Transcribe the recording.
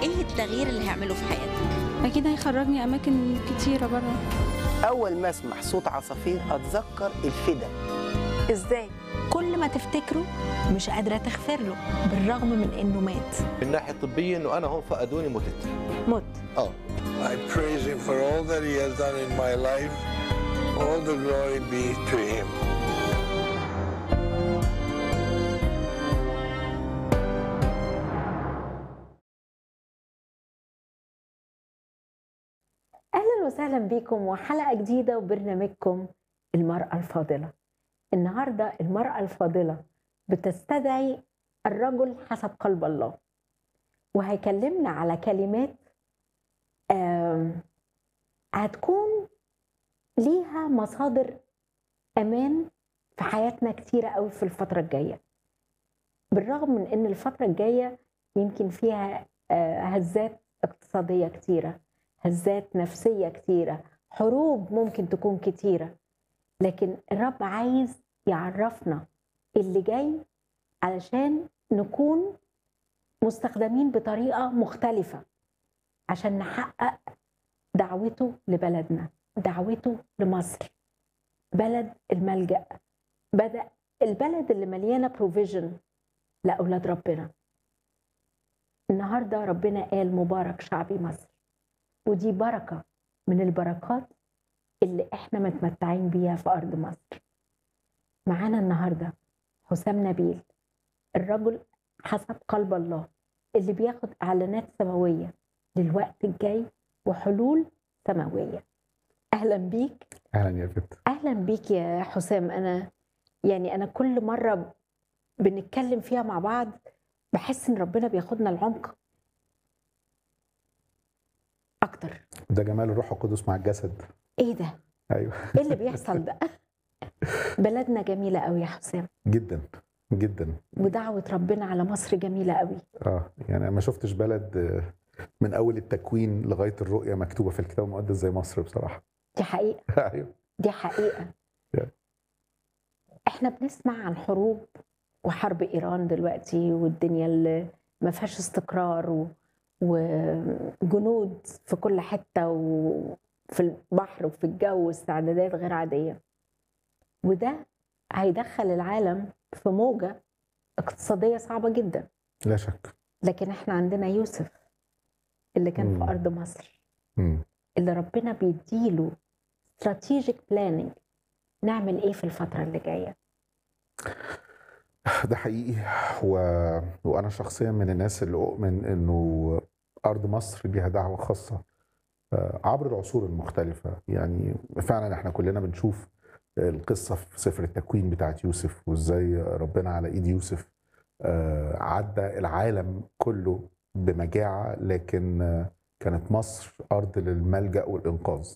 ايه التغيير اللي هيعمله في حياتك اكيد هيخرجني اماكن كتيره بره أول ما أسمع صوت عصافير أتذكر الفدا ازاي كل ما تفتكره مش قادره تغفر له بالرغم من انه مات من ناحيه طبيه انه انا هون فقدوني متت مت اه I praise him for all that he has done in my life. All the glory be to him. اهلا وسهلا بكم وحلقه جديده وبرنامجكم المراه الفاضله النهارده المراه الفاضله بتستدعي الرجل حسب قلب الله وهيكلمنا على كلمات آم، هتكون ليها مصادر امان في حياتنا كتيره قوي في الفتره الجايه بالرغم من ان الفتره الجايه يمكن فيها آه، هزات اقتصاديه كتيره هزات نفسية كتيرة حروب ممكن تكون كتيرة لكن الرب عايز يعرفنا اللي جاي علشان نكون مستخدمين بطريقة مختلفة عشان نحقق دعوته لبلدنا دعوته لمصر بلد الملجأ بدأ البلد اللي مليانة بروفيجن لأولاد ربنا النهاردة ربنا قال مبارك شعبي مصر ودي بركة من البركات اللي احنا متمتعين بيها في أرض مصر معانا النهاردة حسام نبيل الرجل حسب قلب الله اللي بياخد إعلانات سماوية للوقت الجاي وحلول سماوية أهلا بيك اهلا يا فت أهلا بيك يا حسام أنا يعني أنا كل مرة بنتكلم فيها مع بعض بحس إن ربنا بياخدنا العمق أكتر ده جمال الروح القدس مع الجسد ايه ده؟ ايوه ايه اللي بيحصل ده؟ بلدنا جميلة قوي يا حسام جدا جدا ودعوة ربنا على مصر جميلة قوي اه يعني أنا ما شفتش بلد آه، من اول التكوين لغايه الرؤيه مكتوبه في الكتاب المقدس زي مصر بصراحه دي حقيقة ايوه دي حقيقة Yeah. احنا بنسمع عن حروب وحرب ايران دلوقتي والدنيا اللي ما فيهاش استقرار و... وجنود في كل حتة وفي البحر وفي الجو استعدادات غير عادية وده هيدخل العالم في موجة اقتصادية صعبة جدا لا شك لكن احنا عندنا يوسف اللي كان مم. في ارض مصر مم. اللي ربنا بيديله strategic planning نعمل ايه في الفتره اللي جايه ده حقيقي و... وانا شخصيا من الناس اللي اؤمن انه ارض مصر ليها دعوه خاصه آه، عبر العصور المختلفه يعني فعلا احنا كلنا بنشوف القصه في سفر التكوين بتاعت يوسف وازاي ربنا على ايد يوسف آه، عدى العالم كله بمجاعه لكن آه، كانت مصر ارض للملجا والانقاذ